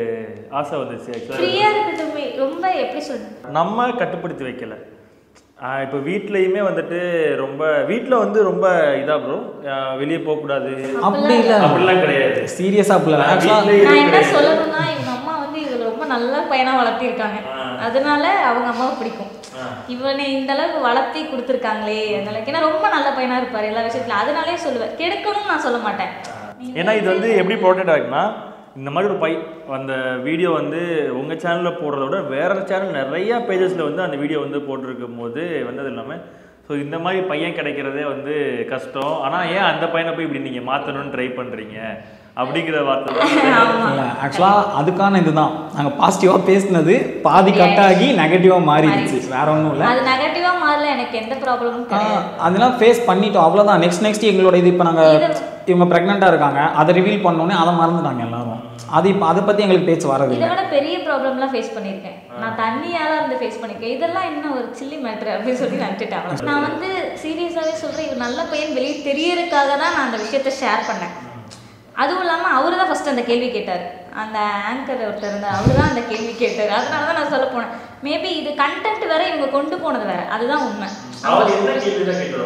S5: ஆசை வந்துச்சு ஆக்சுவலாக
S3: ஃப்ரீயாக இருக்கட்டுமே ரொம்ப எப்படி சொல்றது
S5: நம்ம கட்டுப்படுத்தி வைக்கல ஆஹ் இப்போ வீட்லயுமே வந்துட்டு ரொம்ப வீட்ல வந்து ரொம்ப இதா ப்ரோ வெளியே போக கூடாது
S4: அப்படி இல்லை
S5: அப்படிலாம் கிடையாது
S4: சீரியஸாக அப்படி இல்லை ஆக்சுவலாக
S5: வீட்லயே
S3: நான் என்ன
S5: கிடையாது.
S3: சொல்லணும்னா இவங்க அம்மா வந்து இவங்க ரொம்ப நல்ல பையனா வளர்த்திருக்காங்க அதனால அவங்க அம்மாவை பிடிக்கும் இவனை இந்த அளவுக்கு வளர்த்தி கொடுத்துருக்காங்களே அந்த அளவுக்கு ஏன்னா ரொம்ப நல்ல பையனா இருப்பாரு எல்லா விஷயத்துலயும் அதனாலே சொல்லுவேன் கெடுக்கணும்னு நான் சொல்ல மாட்டேன்
S5: ஏன்னா இது வந்து எப்படி ப்ரொடெக்ட் ஆகுதுன்னா இந்த மாதிரி ஒரு பை அந்த வீடியோ வந்து உங்கள் சேனலில் போடுறத விட வேற சேனல் நிறைய பேஜஸில் வந்து அந்த வீடியோ வந்து போட்டிருக்கும் போது வந்தது இல்லாமல் ஸோ இந்த மாதிரி பையன் கிடைக்கிறதே வந்து கஷ்டம் ஆனால் ஏன் அந்த பையனை போய் இப்படி நீங்கள் மாற்றணும்னு ட்ரை பண்ணுறீங்க அப்படிங்கிற வார்த்தை தான்
S4: இல்லை ஆக்சுவலாக அதுக்கான இதுதான் நாங்கள் பாசிட்டிவாக பேசினது பாதி கட் ஆகி நெகட்டிவாக மாறிடுச்சு வேற ஒன்றும் இல்லை
S3: அது நெகட்டிவா மாறல எனக்கு எந்த ப்ராப்ளமும் கிடையாது
S4: அதெல்லாம் ஃபேஸ் பண்ணிட்டோம் அவ்வளோதான் நெக்ஸ்ட் நெக்ஸ்ட் எங்களோட இது இப்போ நாங்கள் இவங்க ப்ரெக்னெண்ட்டாக இருக்காங்க அதை ரிவீல் பண்ணோன்னே அதை மறந்துட்டாங்க எல்லாரும் அது இப்போ அதை பற்றி எங்களுக்கு பேச்சு
S3: இதை
S4: வரதில்லை
S3: விட பெரிய ப்ராப்ளம்லாம் ஃபேஸ் பண்ணியிருக்கேன் நான் தண்ணியால இருந்து ஃபேஸ் பண்ணியிருக்கேன் இதெல்லாம் என்ன ஒரு சில்லி மேட்ரு அப்படின்னு சொல்லி நினச்சிட்டேன் நான் வந்து சீரியஸாகவே சொல்கிறேன் இவர் நல்ல பையன் வெளியே தெரியறதுக்காக தான் நான் அந்த விஷயத்த ஷேர் பண்ணேன் அதுவும் இல்லாமல் அவர் தான் ஃபஸ்ட் அந்த கேள்வி கேட்டார் அந்த ஆங்கர் ஒருத்தர் இருந்தார் அவர் தான் அந்த கேள்வி கேட்டார் அதனால தான் நான் சொல்ல போனேன் மேபி இது கண்டென்ட் வேற இவங்க கொண்டு போனது வேற அதுதான் உண்மை
S5: அவர் என்ன கேள்வி தான் கேட்குறோம்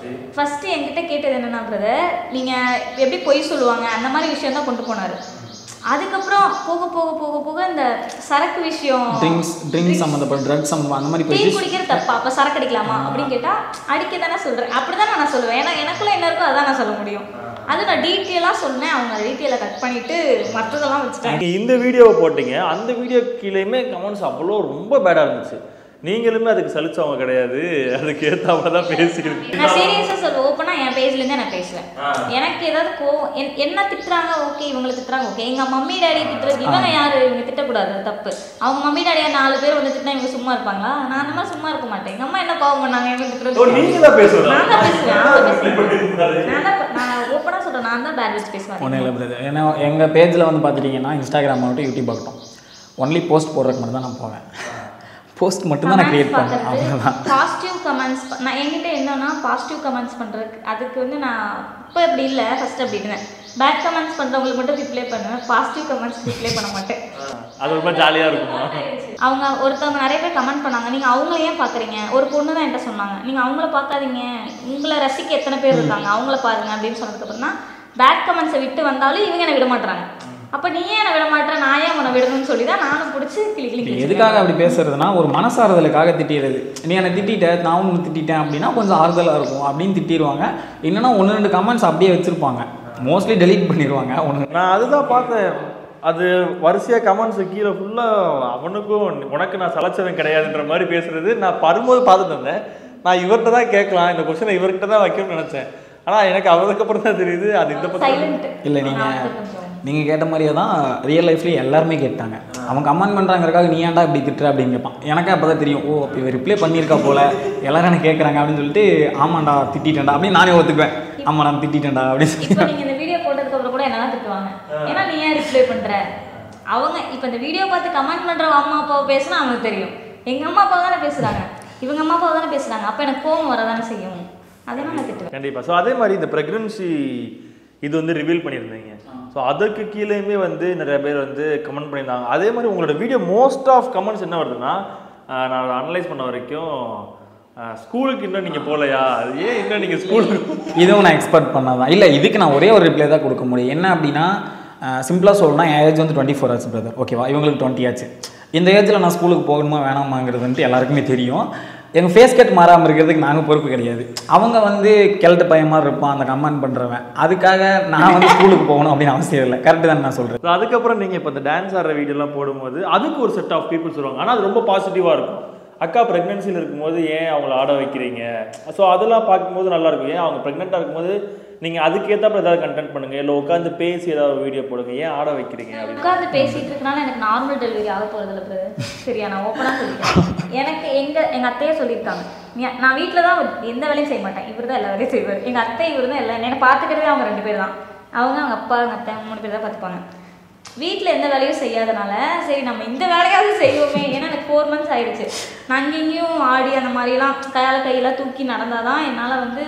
S3: ஃபஸ்ட்டு என்கிட்ட கேட்டது என்னன்னா பிரதர் நீங்கள் எப்படி பொய் சொல்லுவாங்க அந்த மாதிரி விஷயம் தான் கொண்டு போனார் அதுக்கப்புறம் போக போக போக போக இந்த சரக்கு விஷயம்
S4: ட்ரிங்க்ஸ் ட்ரிங்க்ஸ் சம்மந்தப்பட்ட ட்ரக்ஸ் சம்மந்தம் அந்த மாதிரி
S3: டீ
S4: போயிட்டு
S3: குடிக்கிறது தப்பா அப்ப சரக்கு அடிக்கலாமா அப்படின்னு கேட்டா அடிக்க தானே சொல்றேன் அப்படிதான் நான் சொல்லுவேன் ஏன்னா எனக்குள்ள என்ன இருக்கோ அதான் நான் சொல்ல முடியும் அது நான் டீட்டெயிலாக சொன்னேன் அவங்க டீட்டெயிலை கட் பண்ணிட்டு மற்றதெல்லாம் வச்சுட்டாங்க
S5: நீங்க இந்த வீடியோவை போட்டீங்க அந்த வீடியோ கீழேயுமே கமெண்ட்ஸ் அவ்வளோ ரொம்ப பேடாக இருந்துச்சு நீங்களுமே அதுக்கு சலிச்சவங்க கிடையாது அதுக்கு ஏத்தாப்புல தான் பேசிக்கிறீங்க
S3: நான் சீரியஸாக சொல்ல ஓப்பனாக என் பேஜ்லேருந்தே நான் பேசுவேன் எனக்கு ஏதாவது கோவம் என்- என்ன திட்டுறாங்க ஓகே இவங்களை திட்டுறாங்க ஓகே எங்கள் மம்மி டாடி திட்டுறது இவங்க யாரு இவங்க திட்டக்கூடாது அது தப்பு அவங்க மம்மி டாடியா நாலு பேர் வந்து திட்டினா இவங்க சும்மா இருப்பாங்களா நான் அந்த மாதிரி சும்மா இருக்க மாட்டேன் எங்கள் அம்மா என்ன கோவம் பண்ணாங்க இவங்க
S5: ஓ
S3: திட்டுறது
S5: நீங்க தான் பேசுறதா
S3: நான் தான் பேசுவேன் நான் தான் பேசுவேன் நான் தான் ப- நான் ஓப்பனாக சொல்கிறேன் நான் தான் பேட் வச்சு பேசுவேன்
S4: ஒன்றும் இல்லை பிரதர் ஏன்னா எங்கள் பேஜில் வந்து பார்த்துட்டிங்கன்னா இன்ஸ்டாகிராம் மட்டும் யூடியூப் ஆகட்டும் ஒன்லி போஸ்ட் போடுறதுக்கு மட்டும் தான் நான் போவேன் போஸ்ட் மட்டும் தான் நான் க்ரியேட் பண்ணேன் அவ்வளோதான்
S3: பாசிட்டிவ் கமெண்ட்ஸ் நான் என்கிட்ட என்னன்னா பாசிட்டிவ் கமெண்ட்ஸ் பண்றதுக்கு அதுக்கு வந்து நான் இப்போ அப்படி இல்லை ஃபர்ஸ்ட் அப்படி இருந்தேன் பேட் கமெண்ட்ஸ் பண்றவங்களுக்கு மட்டும் ரிப்ளை பண்ணுவேன் பாசிட்டிவ் கமெண்ட்ஸ் ரிப்ளை பண்ண மாட்டேன்
S5: அது ரொம்ப ஜாலியா இருக்குமா
S3: அவங்க ஒருத்தவங்க நிறைய பேர் கமெண்ட் பண்ணாங்க நீங்க அவங்கள ஏன் பாக்குறீங்க ஒரு பொண்ணு தான் என்கிட்ட சொன்னாங்க நீங்க அவங்கள பார்க்காதீங்க உங்களை ரசிக்க எத்தனை பேர் இருக்காங்க அவங்கள பாருங்க அப்படின்னு சொன்னதுக்கு அப்புறம் தான் பேட் கமெண்ட்ஸை விட்டு வந்தாலும் இவங்க என்னை விட மாட்டாங்க அப்ப நீ ஏன் என்னை விட மாட்டேற நான் ஏன் உன்னை விடணும்னு சொல்லி தான் நானும் பிடிச்சி கிளி கிளி கிளி
S4: எதுக்காக அப்படி பேசுறதுனா ஒரு மனசாறுதலுக்காக திட்டிடுறது நீ என்னை திட்டிட்ட நான் உன்னை திட்டிட்டேன் அப்படின்னா கொஞ்சம் ஆறுதலாக இருக்கும் அப்படின்னு திட்டிடுவாங்க என்னன்னா ஒன்று ரெண்டு கமெண்ட்ஸ் அப்படியே வச்சிருப்பாங்க மோஸ்ட்லி delete பண்ணிடுவாங்க ஒன்று
S5: நான் அதுதான் பார்த்தேன் அது வரிசையா கமெண்ட்ஸ் கீழே ஃபுல்லா அவனுக்கும் உனக்கு நான் சலைச்சவன் கிடையாதுன்ற மாதிரி பேசுறது நான் வரும்போது பார்த்துட்டு இருந்தேன் நான் இவர்கிட்ட தான் கேட்கலாம் இந்த கொஸ்டினை இவர்கிட்ட தான் வைக்கணும்னு நினைச்சேன் ஆனா எனக்கு அதுக்கப்புறம் தான் தெரியுது அது இந்த பக்கம்
S3: சைலண்ட்
S4: இல்லை நீங்கள் நீங்கள் கேட்ட மாதிரியே தான் ரியல் லைஃப்லேயே எல்லாருமே கேட்டாங்க அவன் கமெண்ட் பண்ணுறாங்கிறக்காக நீ ஏன்டா இப்படி திட்டுற அப்படின்னு கேட்பான் எனக்கே அப்போ தான் தெரியும் ஓ அப்போ இவன் ரிப்ளை பண்ணியிருக்கா போல எல்லாரும் என்ன கேட்குறாங்க அப்படின்னு சொல்லிட்டு ஆமாண்டா திட்டிட்டேன்டா அப்படின்னு நானே ஒத்துக்குவேன் ஆமா நான் திட்டிட்டேன்டா அப்படின்னு சொல்லி
S3: இப்போ நீங்க இந்த வீடியோ போட்டதுக்கு அப்புறம் கூட என்னதான் திட்டுவாங்க ஏன்னா நீ ஏன் ரிப்ளை பண்ற அவங்க இப்போ இந்த வீடியோ பார்த்து கமெண்ட் பண்றவங்க அம்மா அப்பாவை பேசினா அவங்களுக்கு தெரியும் எங்க அம்மா அப்பா தானே பேசுறாங்க இவங்க அம்மா அப்பா தானே பேசுறாங்க அப்ப எனக்கு கோவம் வரதானே செய்யும் அதெல்லாம் நான் திட்டுவேன்
S5: கண்டிப்பா ஸோ அதே மாதிரி இந்த ப்ரெக்னன்சி இது வந்து ரிவீல் பண்ணியிருந்தீங்க ஸோ அதுக்கு கீழேயுமே வந்து நிறைய பேர் வந்து கமெண்ட் பண்ணியிருந்தாங்க அதே மாதிரி உங்களோட வீடியோ மோஸ்ட் ஆஃப் கமெண்ட்ஸ் என்ன வருதுன்னா ஆஹ் நான் அனலைஸ் பண்ண வரைக்கும் ஸ்கூலுக்கு இன்னும் நீங்கள் போகலையா அது ஏன் இன்னும் நீங்கள் ஸ்கூலுக்கு
S4: இதுவும் நான் எக்ஸ்பெக்ட் பண்ணதான் இல்லை இதுக்கு நான் ஒரே ஒரு ரிப்ளை தான் கொடுக்க முடியும் என்ன அப்படின்னா சிம்பிளாக சொல்லணும்னா என் ஏஜ் வந்து டுவெண்ட்டி ஃபோர் ஆச்சு பிரதர் ஓகேவா இவங்களுக்கு டுவெண்ட்டி ஆச்சு இந்த ஏஜில் நான் ஸ்கூலுக்கு போகணுமா வேணாமாங்கிறது வந்துட்டு எல்லாருக்குமே தெரியும் எங்கள் ஃபேஸ் கட் மாறாமல் இருக்கிறதுக்கு நாங்கள் பொறுப்பு கிடையாது அவங்க வந்து கிழட்டு பையன் மாதிரி இருப்பான் அந்த கமெண்ட் பண்ணுறவன் அதுக்காக நான் வந்து ஸ்கூலுக்கு போகணும் அப்படின்னு அவசியம் இல்லை கரெக்டு தான் நான் சொல்கிறேன்
S5: So அதுக்கப்புறம் நீங்கள் இப்போ இந்த டான்ஸ் ஆடுற வீடியோலாம் போடும்போது அதுக்கு ஒரு செட் ஆஃப் பீப்புள்ஸ் வருவாங்க ஆனால் அது ரொம்ப பாசிட்டிவாக இருக்கும் அக்கா ப்ரெக்னென்சியில் இருக்கும்போது ஏன் அவங்கள ஆட வைக்கிறீங்க ஸோ அதெல்லாம் பார்க்கும்போது நல்லா இருக்கும் ஏன் அவங்க ப்ரெக்னெண்ட்டாக இருக்கும்போது நீங்கள் அதுக்கேற்றாப்புல ஏதாவது கண்டென்ட் பண்ணுங்க இல்லை உட்காந்து பேசி ஏதாவது வீடியோ போடுங்க ஏன் ஆட வைக்கிறீங்க அப்படின்னு
S3: உட்காந்து பேசிட்டு இருக்கனால எனக்கு நார்மல் டெலிவரி ஆக போறது இல்லை பிரதர் சரியா நான் ஓப்பனாக சொல்லிட்டேன் எனக்கு எங்க எங்க அத்தையே சொல்லியிருக்காங்க நீ- நான் வீட்டில் தான் எந்த வேலையும் செய்ய மாட்டேன் இவர் தான் எல்லா வேலையும் செய்வார் எங்க அத்தை இவர் தான் எல்லாம் என்னை பார்த்துக்கிறதே அவங்க ரெண்டு பேர் தான் அவங்க அவங்க அப்பா அவங்க அத்தை அவங்க மூணு பேர் தான் பார்த்துப்பாங்க வீட்டில் எந்த வேலையும் செய்யாதனால சரி நம்ம இந்த வேலையாவது செய்வோமே ஏன்னா எனக்கு ஃபோர் மந்த்ஸ் ஆயிடுச்சு நான் இங்கேயும் இங்கேயும் ஆடி அந்த மாதிரிலாம் கையால் கையெல்லாம் தூக்கி நடந்தால் தான் என்னால் வந்து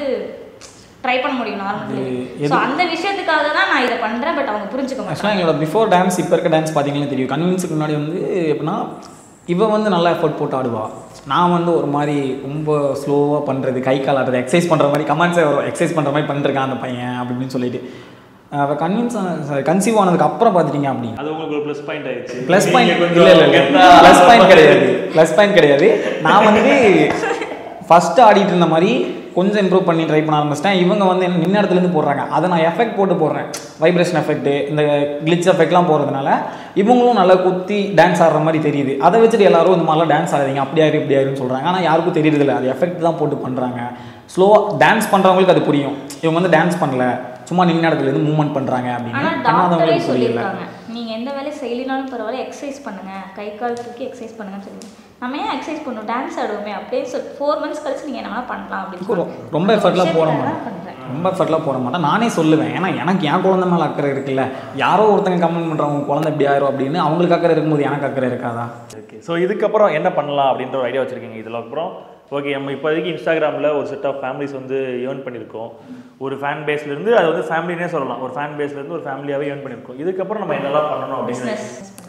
S3: ட்ரை பண்ண முடியும் நார்மல் ஸோ அந்த விஷயத்துக்காக தான் நான் இதை பண்ணுறேன் பட் அவங்க புரிஞ்சுக்க மாட்டாங்க
S4: ஆக்சுவலாக எங்களோட பிஃபோர் டான்ஸ் இப்போ இருக்க டான்ஸ் பார்த்தீங்கன்னா தெரியும் கன்வின்ஸுக்கு முன்னாடி வந்து எப்படின்னா இவ வந்து நல்லா எஃபோர்ட் போட்டு ஆடுவா நான் வந்து ஒரு மாதிரி ரொம்ப ஸ்லோவாக பண்ணுறது கை கால் ஆடுறது எக்ஸசைஸ் பண்ணுற மாதிரி கமெண்ட்ஸே வரும் எக்ஸசைஸ் பண்ணுற மாதிரி பண்ணிருக்கான் அந்த பையன் அப்படி இப்படின்னு சொல்லிட்டு அவள் கன்வின்ஸ் கன்சீவ் ஆனதுக்கு அப்புறம் பார்த்துட்டீங்க அப்படின்னா
S5: அது உங்களுக்கு ஒரு ப்ளஸ் பாயிண்ட் ஆயிடுச்சு
S4: ப்ளஸ் பாயிண்ட்
S5: நீங்க
S4: இல்லை இல்லை இல்லை
S5: கொஞ்சம்
S4: ப்ளஸ் பாயிண்ட் கிடையாது ப்ளஸ் பாயிண்ட் கிடையாது நான் வந்து ஃபஸ்ட்டு ஆடிட்டு இருந்த மாதிரி கொஞ்சம் இம்ப்ரூவ் பண்ணி ட்ரை பண்ண ஆரம்பிச்சிட்டேன் இவங்க வந்து என்ன நின்ன இடத்துலேருந்து போடுறாங்க அதை நான் எஃபெக்ட் போட்டு போடுறேன் வைப்ரேஷன் எஃபெக்ட் இந்த கிளிச் எஃபெக்ட்லாம் போடுறதுனால இவங்களும் நல்லா குத்தி டான்ஸ் ஆடுற மாதிரி தெரியுது அதை வச்சுட்டு எல்லாரும் இந்த மாதிரிலாம் டான்ஸ் ஆடுறீங்க அப்படி ஆயிரு இப்படி ஆயிருன்னு சொல்கிறாங்க ஆனால் யாருக்கும் தெரியறதில்ல அது எஃபெக்ட் தான் போட்டு பண்ணுறாங்க ஸ்லோவாக டான்ஸ் பண்ணுறவங்களுக்கு அது புரியும் இவங்க வந்து டான்ஸ் பண்ணல சும்மா நின்ன இடத்துலேருந்து மூவ்மெண்ட் பண்ணுறாங்க அப்படின்னு
S3: ஆனால் டாக்டரே
S4: பண்ணாதவங்களுக்கு புரியல
S3: சொல்லியிருக்காங்க நீங்கள் எந்த வேலையும் செய்யலினாலும் பரவாயில்ல எக்ஸசைஸ் பண்ணுங்க கை கால் தூக்கி எக்ஸசைஸ் பண்ணுங்கன்னு சொல்லி நம்ம ஏன் எக்ஸசைஸ் பண்ணணும் டான்ஸ் ஆடுவோமே அப்படியே சொல்லி ஃபோர் மந்த்ஸ் கழிச்சு நீங்கள் என்ன வேணா பண்ணலாம் அப்படின்னு
S4: ரொ- ரொம்ப எஃபர்ட்லாம் போட
S3: விஷயத்துக்காக
S4: மாட்டேன்
S3: தான் பண்றேன்.
S4: ரொம்ப எஃபர்ட்லாம் போட மாட்டேன் நானே சொல்லுவேன் ஏன்னா எனக்கு என் குழந்தை மேலே அக்கறை இருக்குல்ல யாரோ ஒருத்தங்க கமெண்ட் பண்ணுறவங்க குழந்தை இப்படி ஆயிரும் அப்படின்னு அவங்களுக்கு அக்கறை இருக்கும்போது எனக்கு அக்கறை இருக்காதா
S5: ஓகே ஸோ இதுக்கப்புறம் என்ன பண்ணலாம் அப்படின்ற ஒரு ஐடியா வச்சுருக்கீங்க இதில் அப்புறம் ஓகே நம்ம இப்போதைக்கு இன்ஸ்டாகிராமில் ஒரு செட் ஆஃப் ஃபேமிலிஸ் வந்து ஏர்ன் பண்ணியிருக்கோம் ஒரு ஃபேன் பேஸ்லேருந்து அது வந்து ஃபேமிலினே சொல்லலாம் ஒரு ஃபேன் பேஸ்லேருந்து ஒரு ஃபேமிலியாகவே ஏர்ன் பண்ணியிருக்கோம் இதுக்கப்புறம் நம்ம என்னெல்லாம் பண்ணணும் அப்படின்னு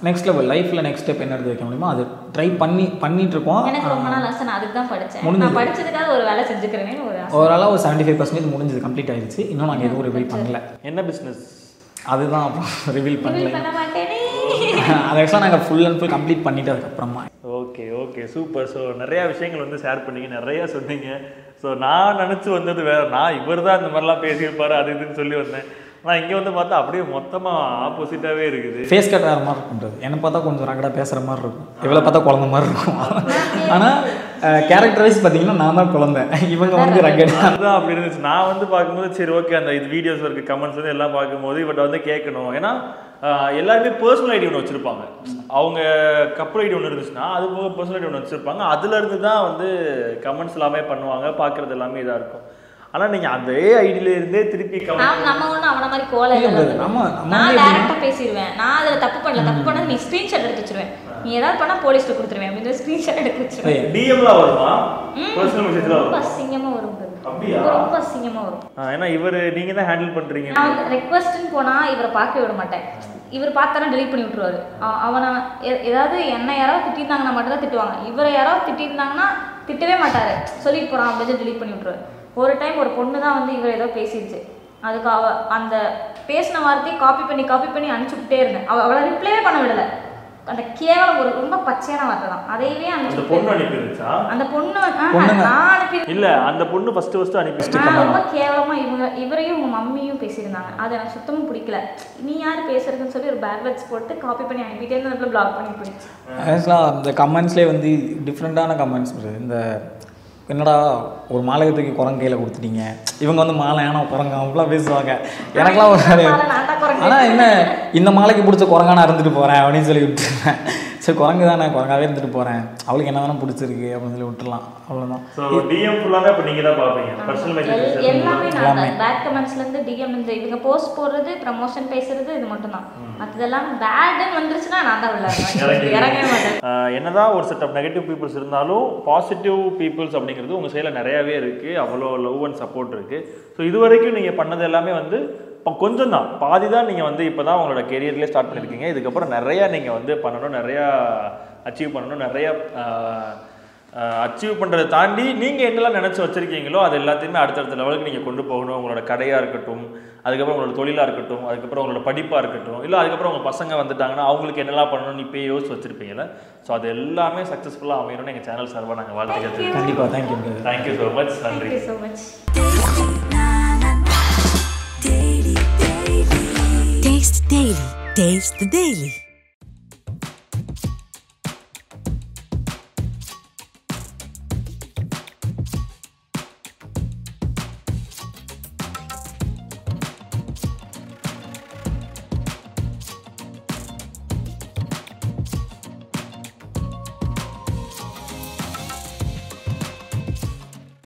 S4: நெக்ஸ்ட் லெவல் லைஃப்பில் நெக்ஸ்ட் ஸ்டெப் என்ன எடுத்து வைக்க முடியுமோ அது ட்ரை பண்ணி பண்ணிட்டு இருக்கோம்
S3: எனக்கு ரொம்ப நாள் ஆசை நான் அதுக்கு தான் படித்தேன்
S4: முடிஞ்சது.
S3: நான் படிச்சதுக்காக ஒரு வேலை செஞ்சுக்கிறேன்னு ஒரு ஆசை
S4: ஓவராலாக ஒரு செவன்ட்டி ஃபைவ் பர்சன்டேஜ் முடிஞ்சது கம்ப்ளீட் ஆயிடுச்சு இன்னும் நாங்கள் எதுவும் ரிவீல் பண்ணல
S5: என்ன பிஸ்னஸ்
S4: அதுதான் அப்புறம் ரிவீல்
S3: Reveal
S4: பண்ணல
S3: பண்ண மாட்டேனே
S4: அது ஆக்சுவலாக நாங்கள் ஃபுல் அண்ட் ஃபுல் கம்ப்ளீட் பண்ணிட்டு அதுக்கப்புறமா
S5: ஓகே ஓகே சூப்பர் ஸோ நிறையா விஷயங்கள் வந்து ஷேர் பண்ணீங்க நிறையா சொன்னீங்க ஸோ நான் நினச்சி வந்தது வேற நான் இவர் தான் இந்த மாதிரிலாம் பேசியிருப்பாரு அது இதுன்னு சொல்லி வந்தேன் ஆனால் இங்கே வந்து பார்த்தா அப்படியே மொத்தமாக ஆப்போசிட்டாகவே இருக்குது
S4: ஃபேஸ் கட் வேறு மாதிரி இருக்குன்றது என்னை பார்த்தா கொஞ்சம் ரகடாக பேசுகிற மாதிரி இருக்கும் இவளை பார்த்தா குழந்த மாதிரி இருக்கும் ஆனால் கேரக்டர் வைஸ் பார்த்தீங்கன்னா நான் தான் குழந்தை இவங்க வந்து ரகட்
S5: அதுதான் அப்படி இருந்துச்சு நான் வந்து பார்க்கும்போது சரி ஓகே அந்த இது வீடியோஸ் இருக்கு கமெண்ட்ஸ் வந்து எல்லாம் பார்க்கும்போது இவட்ட வந்து கேட்கணும் ஏன்னா ஆஹ், எல்லாருமே பர்சனல் ஐடி ஒன்று வச்சிருப்பாங்க அவங்க கப்பல் ஐடி ஒன்று இருந்துச்சுன்னா அது போக பர்சனல் ஐடி ஒன்று வச்சிருப்பாங்க அதுல இருந்து தான் வந்து கமெண்ட்ஸ் எல்லாமே பண்ணுவாங்க பார்க்கறது எல்லாமே இதாக இருக்கும் ஆனால் நீங்கள் அதே ஐடியில இருந்தே திருப்பி கமெண்ட்
S3: நாம் நம்ம ஒன்றும் அவன மாதிரி கோலை
S4: இல்ல,
S3: இல்லை
S4: இல்ல, நம்ம- நம்ம
S3: நான்
S4: வந்து
S3: டேரெக்டாக பேசிடுவேன் நான் அதில் தப்பு பண்ணல தப்பு பண்ணது நீ ஸ்க்ரீன்ஷாட் எடுத்து வச்சிருவேன் நீ ஏதாவது பண்ணால் போலீஸ்க்கு கொடுத்துருவேன் அப்படின்னு ஸ்க்ரீன்ஷாட் எடுத்து வச்சிருவேன்
S5: டிஎம்லாம் வருமா பர்சனல் மெசேஜ்லாம்
S3: ரொம்ப
S5: வரும்
S3: அசிங்கமாக வரும் பாரு.
S5: அப்படியா?
S3: ரொம்ப அசிங்கமாக வரும்
S5: ஆ, ஏன்னா இவர் நீங்கள் தான் ஹேண்டில் பண்ணுறீங்க
S3: நான் வந்து ரெக்வஸ்ட்னு போனால் இவரை பார்க்க விட மாட்டேன் இவர் பார்த்தானா delete பண்ணி விட்டுருவாரு அவ- அவனை எ- ஏதாவது என்ன யாராவது திட்டிருந்தாங்கன்னா மட்டும் தான் திட்டுவாங்க இவரை யாராவது திட்டிருந்தாங்கன்னா திட்டவே மாட்டாரு சொல்லிட்டு போகிறான் அப்படின்னு delete பண்ணி விட்டுருவாரு ஒரு டைம் ஒரு பொண்ணு தான் வந்து இவர் ஏதோ பேசிடுச்சு அதுக்கு அவ அந்த பேசின வார்த்தையை காப்பி பண்ணி காப்பி பண்ணி அனுப்பிச்சுட்டே இருந்தேன் அவ அவளை ரிப்ளைவே பண்ண விடலை அந்த கேவலம் ஒரு ரொம்ப பச்சையான வார்த்தை தான் அதையவே
S5: அந்த
S3: அனுப்பிச்சு
S5: பொண்ணு அனுப்பிருந்துச்சா
S3: அந்த பொண்ணு ஆஹா,
S4: பொண்ணுங்க.
S3: நான் அனுப்பி
S5: இல்ல அந்த பொண்ணு ஃபர்ஸ்ட் ஃபர்ஸ்ட் அனுப்பி
S3: நான் ரொம்ப கேவலமா இவங்க இவரையும் உங்க மம்மியும் பேசியிருந்தாங்க அது எனக்கு சுத்தமா பிடிக்கல நீ யார் பேசுறதுன்னு சொல்லி ஒரு பேட் வேர்ட்ஸ் போட்டு காப்பி பண்ணி அனுப்பிட்டே இருந்து பிளாக் பண்ணி போயிடுச்சு
S4: ஆக்சுவலாக அந்த கமெண்ட்ஸ்லேயே வந்து டிஃப்ரெண்ட்டான கமெண்ட்ஸ் வருது இந்த என்னடா ஒரு மாலை தூக்கி குரங்கு கையில் கொடுத்துட்டீங்க இவங்க வந்து மாலை ஏன்னா குரங்கு அப்படிலாம் பேசுவாங்க எனக்குலாம் ஒரு
S3: மாலை நான் தான் குரங்கு.
S4: ஆனால் என்ன இந்த மாலைக்கு பிடிச்ச குரங்கா நான் இருந்துட்டு போகிறேன் அப்படின்னு சொல்லி விட்டுருவேன் சரி குரங்கு தானே குரங்காவே இருந்துட்டு போகிறேன் அவளுக்கு என்ன தானே பிடிச்சிருக்கு அப்படின்னு சொல்லி விட்டுறலாம் அவ்வளோதான்
S5: ஸோ டிஎம் ஃபுல்லாமே இப்போ நீங்கள் தான் பார்ப்பீங்க பர்சனல்
S3: எல்-
S5: மெசேஜ்
S3: எல்லாமே நான் தான் பேட் கமெண்ட்ஸ்ல இருந்து டிஎம் இந்த இவங்க போஸ்ட் போடுறது ப்ரமோஷன் பேசுறது இது மட்டும் தான் மற்றதெல்லாம் பேடுன்னு வந்துருச்சுன்னா நான் தான் விளையாடுவேன் இறங்கவே மாட்டேன்
S5: ஆஹ் என்னதான் ஒரு செட் ஆஃப் நெகட்டிவ் பீப்புள்ஸ் இருந்தாலும் பாசிட்டிவ் பீப்புள்ஸ் அப்படிங்கிறது உங்கள் சைடில் நிறையாவே இருக்குது அவ்வளோ லவ் அண்ட் சப்போர்ட் இருக்குது ஸோ இது வரைக்கும் நீங்கள் பண்ணது எல்லாமே வந்து இப்போ கொஞ்சம் தான் பாதி தான் நீங்கள் வந்து இப்போ தான் உங்களோட கெரியர்லேயே ஸ்டார்ட் பண்ணியிருக்கீங்க இதுக்கப்புறம் நிறையா நீங்கள் வந்து பண்ணணும் நிறையா அச்சீவ் பண்ணணும் நிறையா அச்சீவ் பண்ணுறதை தாண்டி நீங்கள் என்னெல்லாம் நினச்சி வச்சுருக்கீங்களோ அது எல்லாத்தையுமே அடுத்தடுத்த லெவலுக்கு நீங்கள் கொண்டு போகணும் உங்களோட கடையாக இருக்கட்டும் அதுக்கப்புறம் உங்களோட தொழிலாக இருக்கட்டும் அதுக்கப்புறம் உங்களோட படிப்பாக இருக்கட்டும் இல்லை அதுக்கப்புறம் உங்கள் பசங்க வந்துட்டாங்கன்னா அவங்களுக்கு என்னெல்லாம் பண்ணணும்னு இப்போயே யோசிச்சு வச்சுருப்பீங்கல்ல ஸோ அது எல்லாமே சக்ஸஸ்ஃபுல்லாக அமையணும்னு எங்கள் சேனல் சார்பாக நாங்கள் வாழ்த்துக்கள்
S4: கண்டிப்பாக தேங்க்யூ
S5: தேங்க்யூ ஸோ மச் நன்றி
S3: thank you so much
S1: Taste the Daily. Taste the Daily.